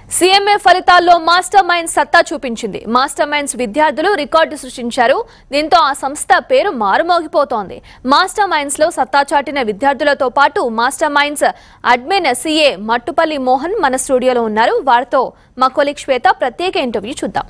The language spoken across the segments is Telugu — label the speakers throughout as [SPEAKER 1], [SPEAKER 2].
[SPEAKER 1] సీఎంఏ ఫలితాల్లో మాస్టర్ మైండ్ సత్తా చూపించింది మాస్టర్ మైండ్స్ విద్యార్థులు రికార్డు సృష్టించారు దీంతో ఆ సంస్థ పేరు మారుమోగిపోతోంది మాస్టర్ మైండ్స్ లో సత్తా చాటిన విద్యార్థులతో పాటు Master Minds admin CA Mattupalli Mohan మన స్టూడియోలో ఉన్నారు వారితో మా కొలిక్ శ్వేత ప్రత్యేక ఇంటర్వ్యూ చూద్దాం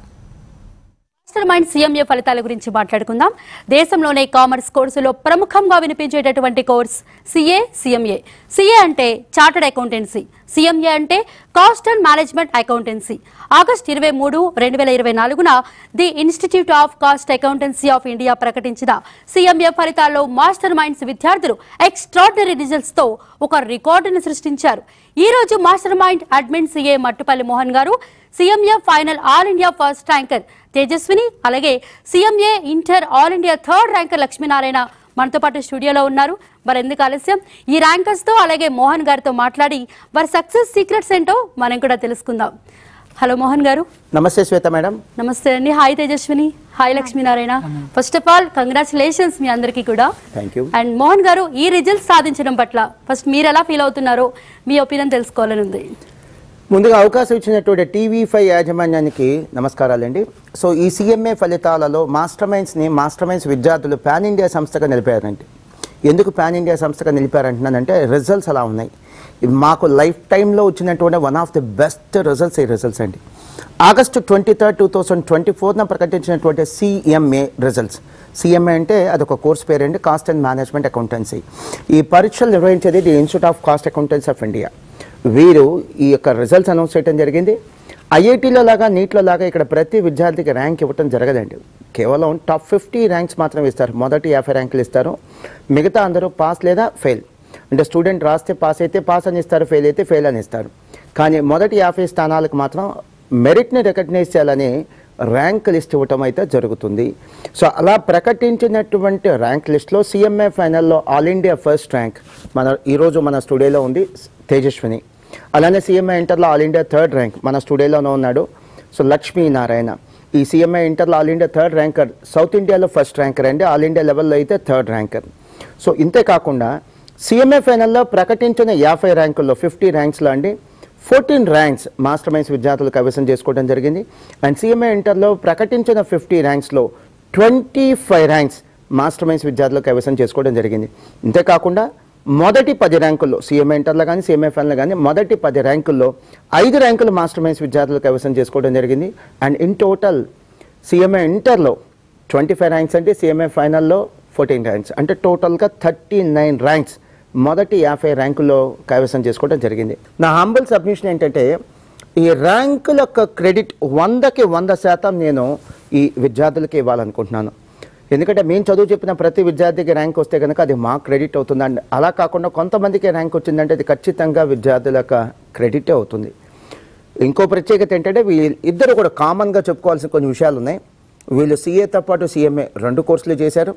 [SPEAKER 2] మాస్టర్ మైండ్ సీఎంఏ ఫలితాల గురించి మాట్లాడుకుందాం దేశంలోనే కామర్స్ కోర్సులో ప్రముఖంగా వినిపించేటటువంటి కోర్స్ సిఏ సిఎంఏ సిఏ అంటే చార్టర్డ్ అకౌంటెన్సీ సిఎంఏ అంటే cost and management accountancy August ఇరవై మూడు రెండు వేల ఇరవై నాలుగున the Institute of Cost Accountancy of India ప్రకటించిన సిఎంఏ ఫలితాల్లో మాస్టర్ మైండ్స్ విద్యార్థులు ఎక్స్ట్రాడినరీ రిజల్ట్స్ తో ఒక రికార్డును సృష్టించారు ఈ రోజు Master Mind admin CA Mattupalli Mohan garu CMA final all India first ranker Tejaswini అలాగే CMA inter all India third ranker Lakshminarayana మనతో పాటు స్టూడియోలో ఉన్నారు మరి ఎందుకు ఆలస్యం ఈ ర్యాంకర్స్ తో అలాగే మోహన్ గారితో మాట్లాడి వారి సక్సెస్ సీక్రెట్స్ ఏంటో మనం కూడా తెలుసుకుందాం హలో మోహన్ గారు
[SPEAKER 3] నమస్తే శ్వేత మేడం
[SPEAKER 2] నమస్తే అండి hi Tejaswini hi Lakshminarayana first of all congratulations మీ అందరికీ కూడా
[SPEAKER 3] థ్యాంక్ యూ
[SPEAKER 2] అండ్ మోహన్ గారు ఈ రిజల్ట్స్ సాధించడం పట్ల ఫస్ట్ మీరు ఎలా ఫీల్ అవుతున్నారో మీ ఒపీనియన్ తెలుసుకోవాలని ఉంది
[SPEAKER 3] ముందుగా అవకాశం ఇచ్చినటువంటి టీవీ ఫైవ్ యాజమాన్యానికి నమస్కారాలండి సో ఈ సీఎంఏ ఫలితాలలో మాస్టర్ మైండ్స్ని మాస్టర్ మైండ్స్ విద్యార్థులు పాన్ ఇండియా సంస్థగా నిలిపారండి ఎందుకు పాన్ ఇండియా సంస్థగా నిలిపారంటున్నానంటే రిజల్ట్స్ అలా ఉన్నాయి ఇవి మాకు లైఫ్ టైంలో వచ్చినటువంటి one of the best results ఈ రిజల్ట్స్ అండి August twenty third two thousand twenty ఫోర్న ప్రకటించినటువంటి సిఎంఏ రిజల్ట్స్ సిఎంఏ అంటే అదొక కోర్స్ పేరండి కాస్ట్ అండ్ మేనేజ్మెంట్ అకౌంటెన్సీ ఈ పరీక్షలు నిర్వహించేది the Institute of Cost Accountancy of India వీరు ఈ యొక్క రిజల్ట్స్ అనౌన్స్ చేయడం జరిగింది ఐఐటీలో లాగా నీట్లో లాగా ఇక్కడ ప్రతి విద్యార్థికి ర్యాంక్ ఇవ్వటం జరగదండి కేవలం టాప్ ఫిఫ్టీ ర్యాంక్స్ మాత్రమే ఇస్తారు మొదటి యాభై ర్యాంకులు ఇస్తారు మిగతా అందరూ పాస్ లేదా ఫెయిల్ అంటే స్టూడెంట్ రాస్తే పాస్ అయితే పాస్ అని ఇస్తారు ఫెయిల్ అయితే ఫెయిల్ అని ఇస్తారు కానీ మొదటి యాభై స్థానాలకు మాత్రం మెరిట్ని రికగ్నైజ్ చేయాలని ర్యాంక్ లిస్ట్ ఇవ్వటం అయితే జరుగుతుంది సో అలా ప్రకటించినటువంటి ర్యాంక్ లిస్ట్లో సిఎంఏ ఫైనల్లో ఆల్ ఇండియా ఫస్ట్ ర్యాంక్ మన ఈరోజు మన స్టూడియోలో ఉంది తేజస్విని అలానే సీఎంఐ ఇంటర్లో ఆల్ ఇండియా థర్డ్ ర్యాంక్ మన స్టూడియోలోనే ఉన్నాడు సో లక్ష్మీ నారాయణ ఈ సీఎంఐ ఇంటర్లో all India third ranker south ఇండియాలో ఫస్ట్ ర్యాంకర్ అండి ఆల్ ఇండియా లెవెల్లో అయితే థర్డ్ ర్యాంకర్ సో ఇంతే కాకుండా సీఎంఏ ఫైనల్లో ప్రకటించిన యాభై ర్యాంకుల్లో ఫిఫ్టీ ర్యాంక్స్లో అండి ఫోర్టీన్ ర్యాంక్స్ మాస్టర్ మైన్స్ విద్యార్థులు కైవసం చేసుకోవడం జరిగింది అండ్ సీఎంఏ ఇంటర్లో ప్రకటించిన ఫిఫ్టీ ర్యాంక్స్లో twenty five ranks Master Minds విద్యార్థులు కైవసం చేసుకోవడం జరిగింది ఇంతేకాకుండా మొదటి పది ర్యాంకుల్లో సీఎంఏ ఇంటర్లో కానీ సీఎంఏ ఫైనల్లో కానీ మొదటి పది ర్యాంకుల్లో ఐదు ర్యాంకులు మాస్టర్ మైన్స్ విద్యార్థులు కైవసం చేసుకోవడం జరిగింది అండ్ ఇన్ టోటల్ సీఎంఏ ఇంటర్లో ట్వంటీ ఫైవ్ ర్యాంక్స్ అంటే సీఎంఏ ఫైనల్లో ఫోర్టీన్ ర్యాంక్స్ అంటే టోటల్గా థర్టీ నైన్ ర్యాంక్స్ మొదటి యాభై ర్యాంకుల్లో కైవసం చేసుకోవడం జరిగింది నా హంబుల్ సబ్మిషన్ ఏంటంటే ఈ ర్యాంకుల యొక్క క్రెడిట్ వందకి వంద శాతం నేను ఈ విద్యార్థులకి ఇవ్వాలనుకుంటున్నాను ఎందుకంటే మేము చదువు చెప్పిన ప్రతి విద్యార్థికి ర్యాంక్ వస్తే కనుక అది మా క్రెడిట్ అవుతుందండి అలా కాకుండా కొంతమందికి ర్యాంక్ వచ్చిందంటే అది ఖచ్చితంగా విద్యార్థుల యొక్క క్రెడిటే అవుతుంది ఇంకో ప్రత్యేకత ఏంటంటే వీళ్ళు ఇద్దరు కూడా కామన్గా చెప్పుకోవాల్సిన కొన్ని విషయాలు ఉన్నాయి వీళ్ళు సీఏతో పాటు సీఎంఏ రెండు కోర్సులు చేశారు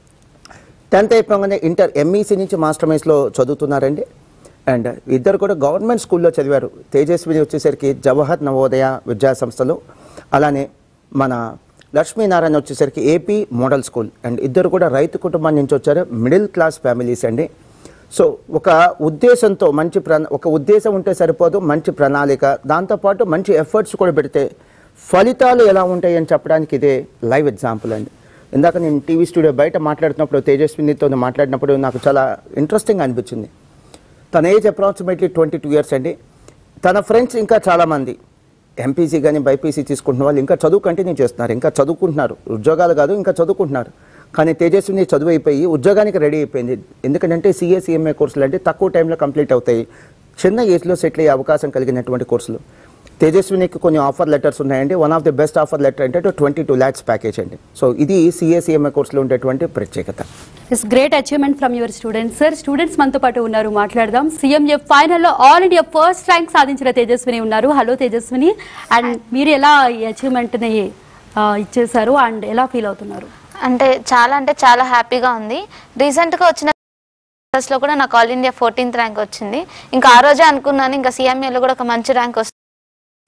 [SPEAKER 3] టెన్త్ అయిపోగానే ఇంటర్ ఎంఈసీ నుంచి మాస్టర్ మైన్స్లో చదువుతున్నారండి అండ్ ఇద్దరు కూడా గవర్నమెంట్ స్కూల్లో చదివారు తేజస్విని వచ్చేసరికి జవహర్ నవోదయ విద్యా సంస్థలు అలానే మన లక్ష్మీనారాయణ వచ్చేసరికి ఏపీ మోడల్ స్కూల్ అండ్ ఇద్దరు కూడా రైతు కుటుంబం నుంచి వచ్చారు మిడిల్ క్లాస్ ఫ్యామిలీస్ అండి సో ఒక ఉద్దేశంతో మంచి ప్రణా ఒక ఉద్దేశం ఉంటే సరిపోదు మంచి ప్రణాళిక దాంతోపాటు మంచి ఎఫర్ట్స్ కూడా పెడితే ఫలితాలు ఎలా ఉంటాయి అని చెప్పడానికి ఇదే లైవ్ ఎగ్జాంపుల్ అండి ఇందాక నేను టీవీ స్టూడియో బయట మాట్లాడుతున్నప్పుడు తేజస్వినితో మాట్లాడినప్పుడు నాకు చాలా ఇంట్రెస్టింగ్ అనిపించింది తన age approximately twenty two years అండి తన ఫ్రెండ్స్ ఇంకా చాలామంది ఎంపీసీ కానీ బైపీసీ తీసుకుంటున్న వాళ్ళు ఇంకా చదువు కంటిన్యూ చేస్తున్నారు ఇంకా చదువుకుంటున్నారు ఉద్యోగాలు కాదు ఇంకా చదువుకుంటున్నారు కానీ తేజస్విని చదువు అయిపోయి ఉద్యోగానికి రెడీ అయిపోయింది ఎందుకంటే సిఏ సిఎంఏ కోర్సులు అంటే తక్కువ టైంలో కంప్లీట్ అవుతాయి చిన్న ఏజ్లో సెటిల్ అయ్యే అవకాశం కలిగినటువంటి కోర్సులు తేజస్వినికి కొన్ని ఆఫర్ లెటర్స్ ఉన్నాయండి one of the best offer letter అంటే ట్వంటీ టూ ల్యాక్స్ ప్యాకేజ్ అండి సో ఇది సిఏ సిఎంఏ కోర్సులో ఉండేటువంటి ప్రత్యేకత
[SPEAKER 2] it's great achievement from your students sir students మనతో పాటు ఉన్నారు మాట్లాడదాం సీఎంఏ ఫైనల్లో ఆల్ ఇండియా ఫస్ట్ ర్యాంక్ సాధించిన తేజస్విని ఉన్నారు హలో తేజస్విని అండ్ మీరు ఎలా ఈ అచీవ్మెంట్ని ఇచ్చేసారు అండ్ ఎలా ఫీల్ అవుతున్నారు
[SPEAKER 4] అంటే చాలా అంటే చాలా హ్యాపీగా ఉంది రీసెంట్గా వచ్చిన లో కూడా నాకు ఆల్ ఇండియా ఫోర్టీన్త్ ర్యాంక్ వచ్చింది ఇంకా ఆ రోజే అనుకున్నాను ఇంకా సిఎంఏలో కూడా ఒక మంచి ర్యాంక్ వస్తుంది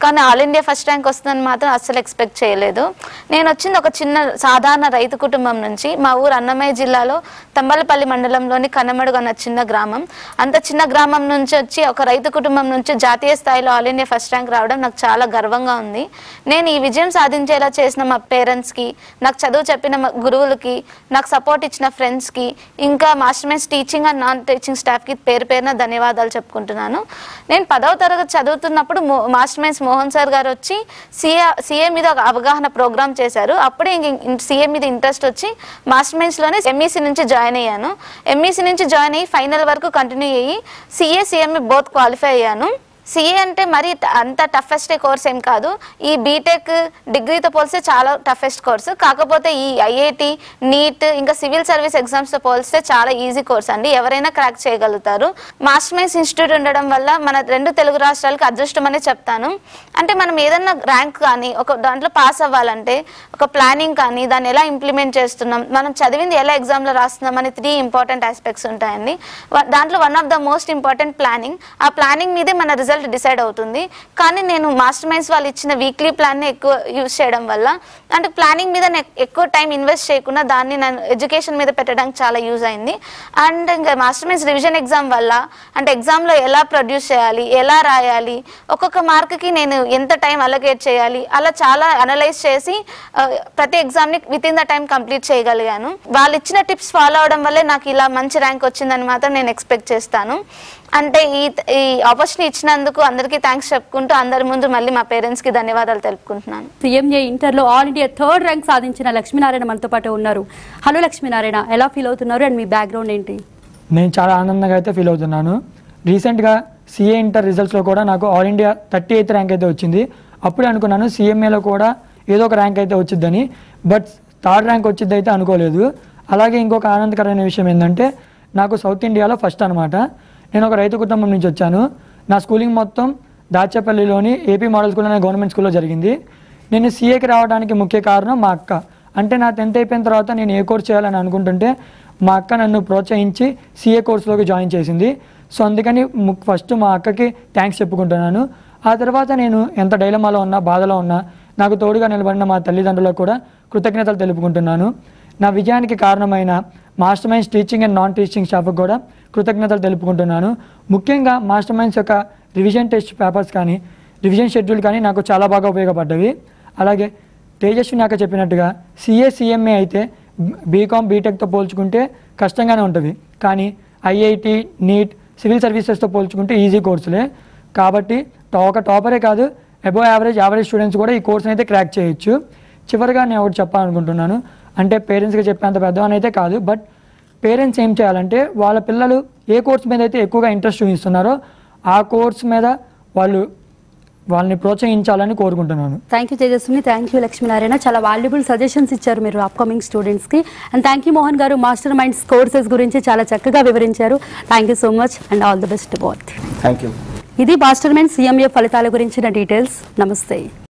[SPEAKER 4] కానీ ఆల్ ఇండియా ఫస్ట్ ర్యాంక్ వస్తుందని మాత్రం అస్సలు ఎక్స్పెక్ట్ చేయలేదు నేను వచ్చింది ఒక చిన్న సాధారణ రైతు కుటుంబం నుంచి మా ఊరు అన్నమయ్య జిల్లాలో తంబలపల్లి మండలంలోని కన్నమడుగు అన్న చిన్న గ్రామం అంత చిన్న గ్రామం నుంచి వచ్చి ఒక రైతు కుటుంబం నుంచి జాతీయ స్థాయిలో ఆల్ ఇండియా ఫస్ట్ ర్యాంక్ రావడం నాకు చాలా గర్వంగా ఉంది నేను ఈ విజయం సాధించేలా చేసిన మా పేరెంట్స్కి నాకు చదువు చెప్పిన మా గురువులకి నాకు సపోర్ట్ ఇచ్చిన ఫ్రెండ్స్కి ఇంకా Master Minds teaching and non teaching స్టాఫ్కి పేరు పేరున ధన్యవాదాలు చెప్పుకుంటున్నాను నేను పదవ తరగతి చదువుతున్నప్పుడు మో- మాస్టర్ మైన్స్ మోహన్ సార్ గారు వచ్చి సీఏ సీఏ మీద ఒక అవగాహన ప్రోగ్రామ్ చేశారు అప్పుడే ఇంక సీఏ మీద ఇంట్రెస్ట్ వచ్చి మాస్టర్ మైన్స్లోనే ఎంఈసీ నుంచి జాయిన్ అయ్యాను ఎంఈసీ నుంచి జాయిన్ అయ్యి ఫైనల్ వరకు కంటిన్యూ అయ్యి సిఏ సిఎంఈ బోత్ క్వాలిఫై అయ్యాను సిఏ అంటే మరి ట- అంత టఫెస్ట్ కోర్స్ ఏం కాదు ఈ బీటెక్ డిగ్రీతో పోలిస్తే చాలా టఫెస్ట్ కోర్సు కాకపోతే ఈ ఐఐటి నీట్ ఇంకా సివిల్ సర్వీస్ ఎగ్జామ్స్తో పోలిస్తే చాలా ఈజీ కోర్స్ అండి ఎవరైనా క్రాక్ చేయగలుగుతారు మాస్టర్ మైన్స్ ఇన్స్టిట్యూట్ ఉండడం వల్ల మన రెండు తెలుగు రాష్ట్రాలకి అదృష్టం అనే చెప్తాను అంటే మనం ఏదన్నా ర్యాంక్ కానీ ఒక దాంట్లో పాస్ అవ్వాలంటే ఒక ప్లానింగ్ కానీ దాన్ని ఎలా ఇంప్లిమెంట్ చేస్తున్నాం మనం చదివింది ఎలా ఎగ్జామ్లో రాస్తున్నాం అనే త్రీ ఇంపార్టెంట్ ఆస్పెక్ట్స్ ఉంటాయండి వ- దాంట్లో one of the most important planning ఆ ప్లానింగ్ మీదే మన రిజల్ట్ డిసైడ్ అవుతుంది కానీ నేను మాస్టర్ మైండ్స్ వాళ్ళు ఇచ్చిన వీక్లీ ప్లాన్ని ఎక్కువ యూజ్ చేయడం వల్ల అంటే ప్లానింగ్ మీద నేను ఎక్కువ టైం ఇన్వెస్ట్ చేయకుండా దాన్ని నేను ఎడ్యుకేషన్ మీద పెట్టడానికి చాలా యూజ్ అయింది అండ్ ఇంకా మాస్టర్ మైండ్స్ రివిజన్ ఎగ్జామ్ వల్ల అంటే ఎగ్జామ్లో ఎలా ప్రొడ్యూస్ చేయాలి ఎలా రాయాలి ఒక్కొక్క మార్క్కి నేను ఎంత టైం అలొకేట్ చేయాలి అలా చాలా అనలైజ్ చేసి ఆ, ప్రతి ఎగ్జామ్ని within the time complete చేయగలిగాను వాళ్ళు ఇచ్చిన టిప్స్ ఫాలో అవడం వల్లే నాకు ఇలా మంచి ర్యాంక్ వచ్చిందని మాత్రం నేను ఎక్స్పెక్ట్ చేస్తాను అంటే ఈ ఈ ఆపర్చునిటీ ఇచ్చినందుకు అందరికీ థ్యాంక్స్ చెప్పుకుంటూ అందరి ముందు మళ్ళీ మా పేరెంట్స్కి ధన్యవాదాలు తెలుపుకుంటున్నాను
[SPEAKER 2] సీఎంఏ ఇంటర్లో ఆల్ ఇండియా థర్డ్ ర్యాంక్ సాధించిన లక్ష్మీనారాయణ మనతో పాటు ఉన్నారు హలో లక్ష్మీనారాయణ ఎలా ఫీల్ అవుతున్నారు అండ్ మీ బ్యాక్గ్రౌండ్ ఏంటి
[SPEAKER 5] నేను చాలా ఆనందంగా అయితే ఫీల్ అవుతున్నాను రీసెంట్గా సిఏ ఇంటర్ రిజల్ట్స్లో కూడా నాకు all India thirty eighth rank అయితే వచ్చింది అప్పుడే అనుకున్నాను సిఎంఏలో కూడా ఏదో ఒక ర్యాంక్ అయితే వచ్చిద్దని బట్ థర్డ్ ర్యాంక్ వచ్చింది అయితే అనుకోలేదు అలాగే ఇంకొక ఆనందకరమైన విషయం ఏంటంటే నాకు సౌత్ ఇండియాలో ఫస్ట్ అనమాట నేను ఒక రైతు కుటుంబం నుంచి వచ్చాను నా స్కూలింగ్ మొత్తం దాచేపల్లిలోని ఏపీ మోడల్ స్కూల్ అనే గవర్నమెంట్ స్కూల్లో జరిగింది నేను సీఏకి రావడానికి ముఖ్య కారణం మా అక్క అంటే నా టెన్త్ అయిపోయిన తర్వాత నేను ఏ కోర్స్ చేయాలని అనుకుంటుంటే మా అక్క నన్ను ప్రోత్సహించి సీఏ కోర్సులోకి జాయిన్ చేసింది సో అందుకని ము- ఫస్ట్ మా అక్కకి థ్యాంక్స్ చెప్పుకుంటున్నాను ఆ తర్వాత నేను ఎంత డైలమాలో ఉన్నా బాధలో ఉన్నా నాకు తోడుగా నిలబడిన మా తల్లిదండ్రులకు కూడా కృతజ్ఞతలు తెలుపుకుంటున్నాను నా విజయానికి కారణమైన Master Minds teaching and non teaching స్టాఫ్కి కూడా కృతజ్ఞతలు తెలుపుకుంటున్నాను ముఖ్యంగా మాస్టర్ మైండ్స్ యొక్క రివిజన్ టెస్ట్ పేపర్స్ కానీ రివిజన్ షెడ్యూల్ కానీ నాకు చాలా బాగా ఉపయోగపడ్డవి అలాగే తేజస్విని అక్క చెప్పినట్టుగా సిఏ సిఎంఏ అయితే బీకామ్ బీటెక్తో పోల్చుకుంటే కష్టంగానే ఉంటుంది కానీ ఐఐటి నీట్ సివిల్ సర్వీసెస్తో పోల్చుకుంటే ఈజీ కోర్సులే కాబట్టి టా- ఒక టాపరే కాదు అబోవ్ యావరేజ్ యావరేజ్ స్టూడెంట్స్ కూడా ఈ కోర్స్ని అయితే క్రాక్ చేయొచ్చు చివరిగా నేను ఒకటి చెప్పాలనుకుంటున్నాను అంటే పేరెంట్స్కి చెప్పేంత పెద్దవాని అయితే కాదు బట్ పేరెంట్స్ ఏం చేయాలంటే వాళ్ళ పిల్లలు ఏ కోర్స్ మీద అయితే ఎక్కువగా ఇంట్రెస్ట్ చూపిస్తున్నారో ఆ కోర్స్ మీద వాళ్ళు వాళ్ళని ప్రోత్సహించాలని కోరుకుంటున్నాను
[SPEAKER 2] thank you Tejaswini thank you Lakshminarayana చాలా వాల్యుబుల్ సజెషన్స్ ఇచ్చారు మీరు అప్కమింగ్ స్టూడెంట్స్కి అండ్ థ్యాంక్ యూ మోహన్ గారు మాస్టర్ మైండ్స్ కోర్సెస్ గురించి చాలా చక్కగా వివరించారు thank you so much and all the best both
[SPEAKER 3] thank you
[SPEAKER 2] ఇది మాస్టర్ మైండ్ సీఎంఏ ఫలితాల గురించిన డీటెయిల్స్ నమస్తే